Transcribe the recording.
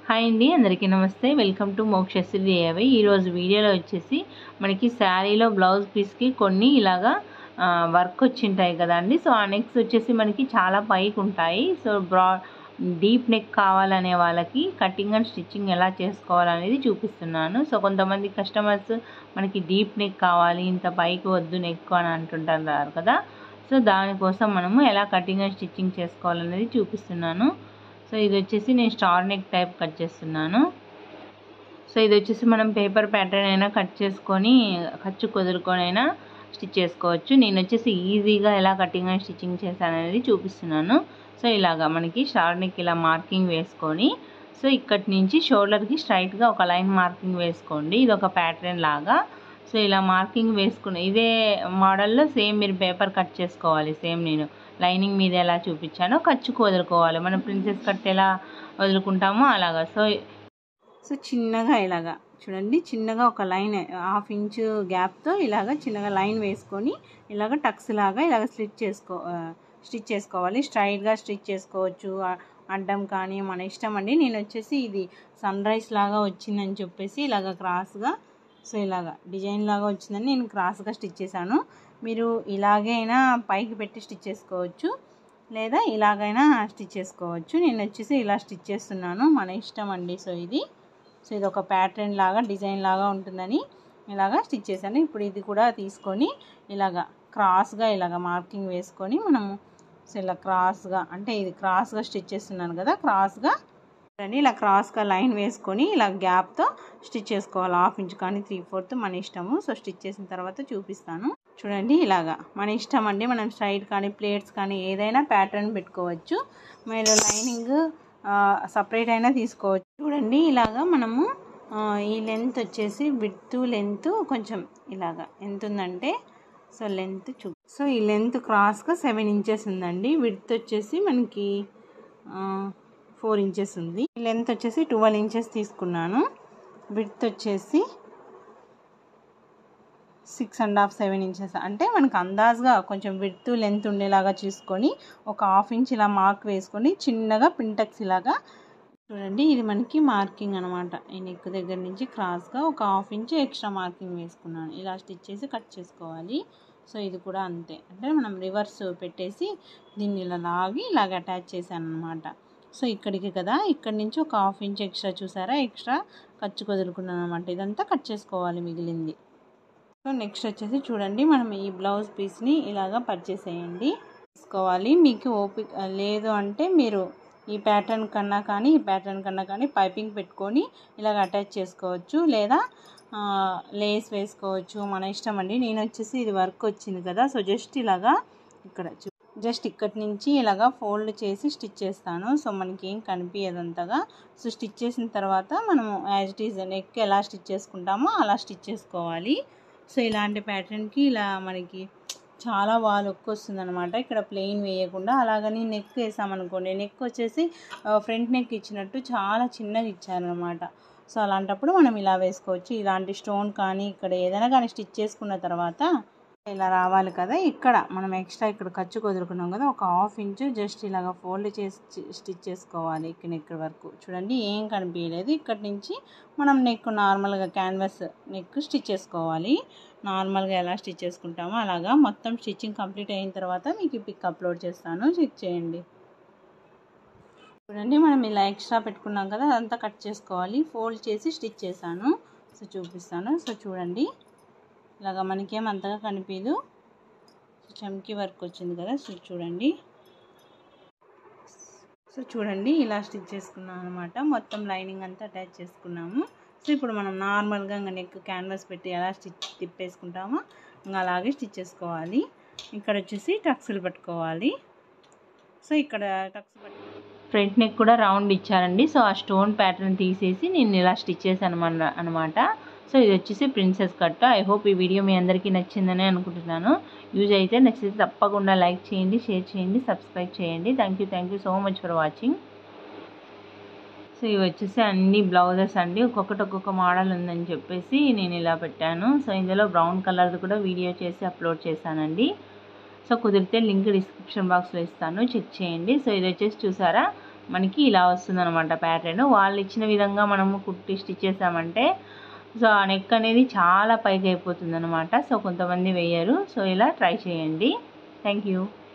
hi అండి అందరికీ నమస్తే వెల్కమ్ టు మోక్షశ్రీ దేవి ఈరోజు వీడియోలో వచ్చేసి మనకి శారీలో బ్లౌజ్ పీస్కి కొన్ని ఇలాగా ఆ, వర్క్ వచ్చింటాయి కదండి సో ఆ నెక్స్ వచ్చేసి మనకి చాలా పైకి ఉంటాయి సో బ్రా డీప్ నెక్ కావాలనే వాళ్ళకి కటింగ్ అండ్ స్టిచ్చింగ్ ఎలా చేసుకోవాలనేది చూపిస్తున్నాను సో కొంతమంది కస్టమర్స్ మనకి డీప్ నెక్ కావాలి ఇంత పైకి వద్దు నెక్ అని అంటుంటారు కదా సో దానికోసం మనము ఎలా కటింగ్ అండ్ స్టిచ్చింగ్ చేసుకోవాలనేది చూపిస్తున్నాను సో ఇది వచ్చేసి నేను స్టార్ నెక్ టైప్ కట్ చేస్తున్నాను సో ఇది వచ్చేసి మనం పేపర్ ప్యాటర్న్ అయినా కట్ చేసుకొని ఖర్చు కుదురుకొని అయినా స్టిచ్ చేసుకోవచ్చు నేను వచ్చేసి ఈజీగా ఎలా కటింగ్ అండ్ స్టిచ్చింగ్ చేశాను అనేది చూపిస్తున్నాను సో ఇలాగా మనకి స్టార్ నెక్ ఇలా మార్కింగ్ వేసుకొని సో ఇక్కడి నుంచి షోల్డర్కి స్ట్రైట్గా ఒక లైన్ మార్కింగ్ వేసుకోండి ఇది ఒక ప్యాటర్న్ లాగా సో ఇలా మార్కింగ్ వేసుకుని ఇదే మోడల్లో సేమ్ మీరు పేపర్ కట్ చేసుకోవాలి సేమ్ నేను లైనింగ్ మీద ఎలా చూపించానో ఖర్చుకు వదులుకోవాలి మనం ప్రిన్సెస్ కట్ ఎలా వదులుకుంటామో అలాగా సో సో చిన్నగా ఇలాగా చూడండి చిన్నగా ఒక లైన్ హాఫ్ ఇంచు గ్యాప్తో ఇలాగ చిన్నగా లైన్ వేసుకొని ఇలాగ టక్స్ లాగా ఇలాగ స్టిచ్ చేసుకో స్టిచ్ చేసుకోవాలి స్ట్రైట్గా స్టిచ్ చేసుకోవచ్చు ఆ- అడ్డం కానీ మన ఇష్టం అండి నేను వచ్చేసి ఇది సన్ రైజ్ లాగా వచ్చిందని చెప్పేసి ఇలాగ క్రాస్గా సో ఇలాగ డిజైన్ లాగా వచ్చిందని నేను క్రాస్గా స్టిచ్ చేశాను మీరు ఇలాగైనా పైకి పెట్టి స్టిచ్ చేసుకోవచ్చు లేదా ఇలాగైనా స్టిచ్ చేసుకోవచ్చు నేను వచ్చేసి ఇలా స్టిచ్ చేస్తున్నాను మన ఇష్టం అండి సో ఇది సో ఇది ఒక ప్యాటర్న్ లాగా డిజైన్ లాగా ఉంటుందని ఇలాగా స్టిచ్ చేశాను ఇప్పుడు ఇది కూడా తీసుకొని ఇలాగా క్రాస్గా ఇలాగ మార్కింగ్ వేసుకొని మనము సో ఇలా క్రాస్గా అంటే ఇది క్రాస్గా స్టిచ్ చేస్తున్నాను కదా క్రాస్గా చూడండి ఇలా క్రాస్గా లైన్ వేసుకొని ఇలా గ్యాప్తో స్టిచ్ చేసుకోవాలి హాఫ్ ఇంచ్ కానీ త్రీ ఫోర్త్ మన ఇష్టము సో స్టిచ్ చేసిన తర్వాత చూపిస్తాను చూడండి ఇలాగా మన ఇష్టం అండి మనం స్ట్రైట్ కానీ ప్లేట్స్ కానీ ఏదైనా ప్యాటర్న్ పెట్టుకోవచ్చు మీరు లైనింగ్ సపరేట్ అయినా తీసుకోవచ్చు చూడండి ఇలాగా మనము ఆ, ఈ లెంత్ వచ్చేసి విత్ లెంత్ కొంచెం ఇలాగా ఎంత ఉందంటే సో లెంత్ చూ సో ఈ లెంత్ క్రాస్గా సెవెన్ ఇంచెస్ ఉందండి విడ్త్ వచ్చేసి మనకి ఫోర్ ఇంచెస్ ఉంది లెంత్ వచ్చేసి ట్వెల్వ్ ఇంచెస్ తీసుకున్నాను విడ్త్ వచ్చేసి six and half seven inches అంటే మనకు అందాజ్గా కొంచెం విడ్త్ లెంత్ ఉండేలాగా చూసుకొని ఒక హాఫ్ ఇంచ్ ఇలా మార్క్ వేసుకొని చిన్నగా పింటక్స్ ఇలాగా చూడండి ఇది మనకి మార్కింగ్ అనమాట ఈ నెక్ దగ్గర నుంచి క్రాస్గా ఒక హాఫ్ ఇంచ్ ఎక్స్ట్రా మార్కింగ్ వేసుకున్నాను ఇలా స్టిచ్ చేసి కట్ చేసుకోవాలి సో ఇది కూడా అంతే అంటే మనం రివర్స్ పెట్టేసి దీన్ని ఇలా లాగి ఇలాగ అటాచ్ చేశాను అనమాట సో ఇక్కడికి కదా ఇక్కడి నుంచి ఒక హాఫ్ ఇంచ్ ఎక్స్ట్రా చూసారా ఎక్స్ట్రా ఖర్చు కుదురుకున్నాను అనమాట ఇదంతా కట్ చేసుకోవాలి మిగిలింది సో నెక్స్ట్ వచ్చేసి చూడండి మనం ఈ బ్లౌజ్ పీస్ని ఇలాగా పర్చేస్ చేయండి తీసుకోవాలి మీకు ఓపిక లేదు అంటే మీరు ఈ ప్యాటర్న్ కన్నా కానీ ఈ ప్యాటర్న్ కన్నా కానీ పైపింగ్ పెట్టుకొని ఇలాగ అటాచ్ చేసుకోవచ్చు లేదా ఆ, లేస్ వేసుకోవచ్చు మన ఇష్టం అండి నేను వచ్చేసి ఇది వర్క్ వచ్చింది కదా సో జస్ట్ ఇలాగా ఇక్కడ చూ- జస్ట్ ఇక్కడి నుంచి ఇలాగా ఫోల్డ్ చేసి స్టిచ్ చేస్తాను సో మనకి ఏం కనిపించదు అంతగా సో స్టిచ్ చేసిన తర్వాత మనము యాజ్ ఇట్ ఈజ్ నెక్ ఎలా స్టిచ్ చేసుకుంటామో అలా స్టిచ్ చేసుకోవాలి సో ఇలాంటి ప్యాటర్న్కి ఇలా మనకి చాలా బాగా లుక్ వస్తుంది అనమాట ఇక్కడ ప్లెయిన్ వేయకుండా అలాగని నెక్ వేసామనుకోండి నెక్ వచ్చేసి ఫ్రంట్ నెక్ ఇచ్చినట్టు చాలా చిన్నగా ఇచ్చారనమాట సో అలాంటప్పుడు మనం ఇలా వేసుకోవచ్చు ఇలాంటి స్టోన్ కానీ ఇక్కడ ఏదైనా కానీ స్టిచ్ చేసుకున్న తర్వాత ఇలా రావాలి కదా ఇక్కడ మనం ఎక్స్ట్రా ఇక్కడ ఖర్చు కుదురుకున్నాం కదా ఒక హాఫ్ ఇంచు జస్ట్ ఇలాగ ఫోల్డ్ చేసి స్టిచ్ చేసుకోవాలి ఇక్కడ ఇక్కడ వరకు చూడండి ఏం కనిపించలేదు ఇక్కడ నుంచి మనం నెక్ నార్మల్గా క్యాన్వాస్ నెక్ స్టిచ్ చేసుకోవాలి నార్మల్గా ఎలా స్టిచ్ చేసుకుంటామో అలాగా మొత్తం స్టిచ్చింగ్ కంప్లీట్ అయిన తర్వాత మీకు ఈ పిక్ అప్లోడ్ చేస్తాను చెక్ చేయండి చూడండి మనం ఇలా ఎక్స్ట్రా పెట్టుకున్నాం కదా అదంతా కట్ చేసుకోవాలి ఫోల్డ్ చేసి స్టిచ్ చేశాను సో చూపిస్తాను సో చూడండి ఇలాగా మనకేం అంతగా కనిపించదు సో చమ్కీ వర్క్ వచ్చింది కదా సో చూడండి సో చూడండి ఇలా స్టిచ్ చేసుకున్నాం అనమాట మొత్తం లైనింగ్ అంతా అటాచ్ చేసుకున్నాము సో ఇప్పుడు మనం నార్మల్గా ఇంకా నెక్ క్యాన్వాస్ పెట్టి ఎలా స్టిచ్ తిప్పేసుకుంటామో ఇంకా అలాగే స్టిచ్ చేసుకోవాలి ఇక్కడ వచ్చేసి టక్స్లు పట్టుకోవాలి సో ఇక్కడ టక్స్ పట్టు ఫ్రంట్ నెక్ కూడా రౌండ్ ఇచ్చారండి సో ఆ స్టోన్ ప్యాటర్న్ తీసేసి నేను ఇలా స్టిచ్ చేశాను అనమాట సో ఇది వచ్చేసి ప్రిన్సెస్ కట్ ఐ హోప్ ఈ వీడియో మీ అందరికీ నచ్చిందని అనుకుంటున్నాను యూజ్ అయితే నచ్చితే తప్పకుండా లైక్ చేయండి షేర్ చేయండి సబ్స్క్రైబ్ చేయండి thank you thank you so much for watching so ఇవి వచ్చేసి అన్ని బ్లౌజెస్ అండి ఒక్కొక్కటి ఒక్కొక్క మోడల్ ఉందని చెప్పేసి నేను ఇలా పెట్టాను సో ఇందులో బ్రౌన్ కలర్ది కూడా వీడియో చేసి అప్లోడ్ చేశానండి సో కుదిరితే లింక్ డిస్క్రిప్షన్ బాక్స్లో ఇస్తాను చెక్ చేయండి సో ఇది వచ్చేసి చూసారా మనకి ఇలా వస్తుంది అనమాట ప్యాటర్న్ వాళ్ళు ఇచ్చిన విధంగా మనము కుట్టి స్టిచ్ చేసామంటే సో ఆ నెక్ అనేది చాలా పైకి అయిపోతుంది అనమాట సో కొంతమంది వేయరు సో ఇలా ట్రై చేయండి థ్యాంక్ యూ